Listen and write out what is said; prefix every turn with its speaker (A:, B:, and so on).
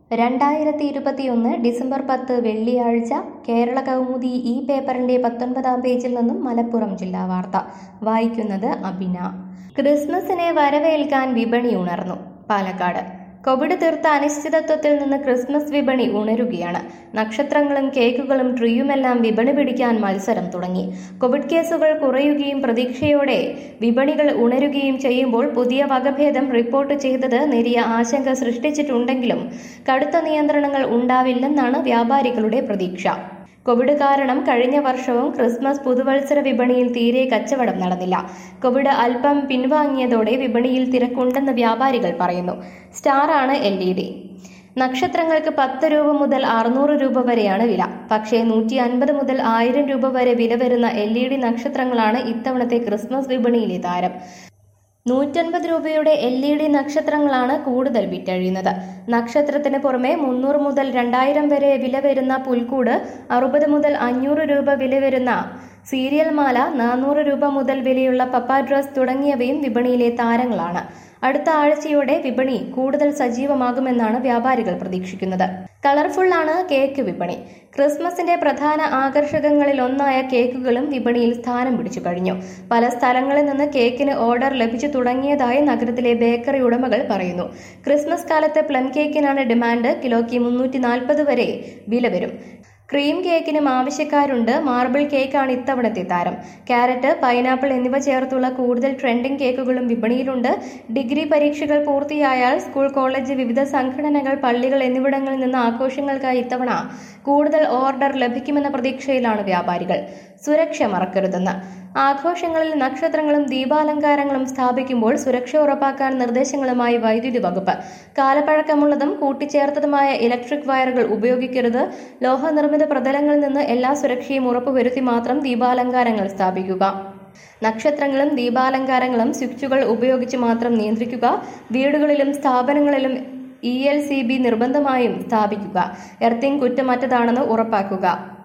A: രണ്ടായിരത്തി ഇരുപത്തിയൊന്ന് ഡിസംബർ പത്ത് വെള്ളിയാഴ്ച കേരള കൗമുദി ഈ പേപ്പറിന്റെ പത്തൊൻപതാം പേജിൽ നിന്നും മലപ്പുറം ജില്ലാ വാർത്ത വായിക്കുന്നത് അബിന ക്രിസ്മസിനെ വരവേൽക്കാൻ വിപണി ഉണർന്നു പാലക്കാട് കോവിഡ് തീർത്ത അനിശ്ചിതത്വത്തിൽ നിന്ന് ക്രിസ്മസ് വിപണി ഉണരുകയാണ് നക്ഷത്രങ്ങളും കേക്കുകളും ട്രീയുമെല്ലാം വിപണി പിടിക്കാൻ മത്സരം തുടങ്ങി കോവിഡ് കേസുകൾ കുറയുകയും പ്രതീക്ഷയോടെ വിപണികൾ ഉണരുകയും ചെയ്യുമ്പോൾ പുതിയ വകഭേദം റിപ്പോർട്ട് ചെയ്തത് നേരിയ ആശങ്ക സൃഷ്ടിച്ചിട്ടുണ്ടെങ്കിലും കടുത്ത നിയന്ത്രണങ്ങൾ ഉണ്ടാവില്ലെന്നാണ് വ്യാപാരികളുടെ പ്രതീക്ഷ കോവിഡ് കാരണം കഴിഞ്ഞ വർഷവും ക്രിസ്മസ് പുതുവത്സര വിപണിയിൽ തീരെ കച്ചവടം നടന്നില്ല കോവിഡ് അല്പം പിൻവാങ്ങിയതോടെ വിപണിയിൽ തിരക്കുണ്ടെന്ന് വ്യാപാരികൾ പറയുന്നു സ്റ്റാറാണ് എൽ ഇ ഡി നക്ഷത്രങ്ങൾക്ക് പത്ത് രൂപ മുതൽ അറുന്നൂറ് രൂപ വരെയാണ് വില പക്ഷേ നൂറ്റി അൻപത് മുതൽ ആയിരം രൂപ വരെ വില വരുന്ന എൽ ഇ ഡി നക്ഷത്രങ്ങളാണ് ഇത്തവണത്തെ ക്രിസ്മസ് വിപണിയിലെ താരം നൂറ്റൻപത് രൂപയുടെ എൽ ഇ ഡി നക്ഷത്രങ്ങളാണ് കൂടുതൽ വിറ്റഴിയുന്നത് നക്ഷത്രത്തിന് പുറമെ മുന്നൂറ് മുതൽ രണ്ടായിരം വരെ വില വരുന്ന പുൽക്കൂട് അറുപത് മുതൽ അഞ്ഞൂറ് രൂപ വില വരുന്ന സീരിയൽ മാല നാനൂറ് രൂപ മുതൽ വിലയുള്ള പപ്പ ഡ്രസ് തുടങ്ങിയവയും വിപണിയിലെ താരങ്ങളാണ് അടുത്ത ആഴ്ചയോടെ വിപണി കൂടുതൽ സജീവമാകുമെന്നാണ് വ്യാപാരികൾ പ്രതീക്ഷിക്കുന്നത് കളർഫുൾ ആണ് കേക്ക് വിപണി ക്രിസ്മസിന്റെ പ്രധാന ആകർഷകങ്ങളിൽ ഒന്നായ കേക്കുകളും വിപണിയിൽ സ്ഥാനം പിടിച്ചു കഴിഞ്ഞു പല സ്ഥലങ്ങളിൽ നിന്ന് കേക്കിന് ഓർഡർ ലഭിച്ചു തുടങ്ങിയതായി നഗരത്തിലെ ബേക്കറി ഉടമകൾ പറയുന്നു ക്രിസ്മസ് കാലത്ത് പ്ലം കേക്കിനാണ് ഡിമാൻഡ് കിലോയ്ക്ക് മുന്നൂറ്റി നാൽപ്പത് വരെ വില വരും ക്രീം കേക്കിനും ആവശ്യക്കാരുണ്ട് മാർബിൾ കേക്കാണ് ഇത്തവണത്തെ താരം ക്യാരറ്റ് പൈനാപ്പിൾ എന്നിവ ചേർത്തുള്ള കൂടുതൽ ട്രെൻഡിംഗ് കേക്കുകളും വിപണിയിലുണ്ട് ഡിഗ്രി പരീക്ഷകൾ പൂർത്തിയായാൽ സ്കൂൾ കോളേജ് വിവിധ സംഘടനകൾ പള്ളികൾ എന്നിവിടങ്ങളിൽ നിന്ന് ആഘോഷങ്ങൾക്കായി ഇത്തവണ കൂടുതൽ ഓർഡർ ലഭിക്കുമെന്ന പ്രതീക്ഷയിലാണ് വ്യാപാരികൾ സുരക്ഷ മറക്കരുതെന്ന് ആഘോഷങ്ങളിൽ നക്ഷത്രങ്ങളും ദീപാലങ്കാരങ്ങളും സ്ഥാപിക്കുമ്പോൾ സുരക്ഷ ഉറപ്പാക്കാൻ നിർദ്ദേശങ്ങളുമായി വൈദ്യുതി വകുപ്പ് കാലപ്പഴക്കമുള്ളതും കൂട്ടിച്ചേർത്തതുമായ ഇലക്ട്രിക് വയറുകൾ ഉപയോഗിക്കരുത് ലോഹനിർമ്മിത പ്രതലങ്ങളിൽ നിന്ന് എല്ലാ സുരക്ഷയും ഉറപ്പുവരുത്തി മാത്രം ദീപാലങ്കാരങ്ങൾ സ്ഥാപിക്കുക നക്ഷത്രങ്ങളും ദീപാലങ്കാരങ്ങളും സ്വിച്ചുകൾ ഉപയോഗിച്ച് മാത്രം നിയന്ത്രിക്കുക വീടുകളിലും സ്ഥാപനങ്ങളിലും ഇ എൽ സി ബി നിർബന്ധമായും സ്ഥാപിക്കുക എർത്തിങ് കുറ്റമറ്റതാണെന്ന് ഉറപ്പാക്കുക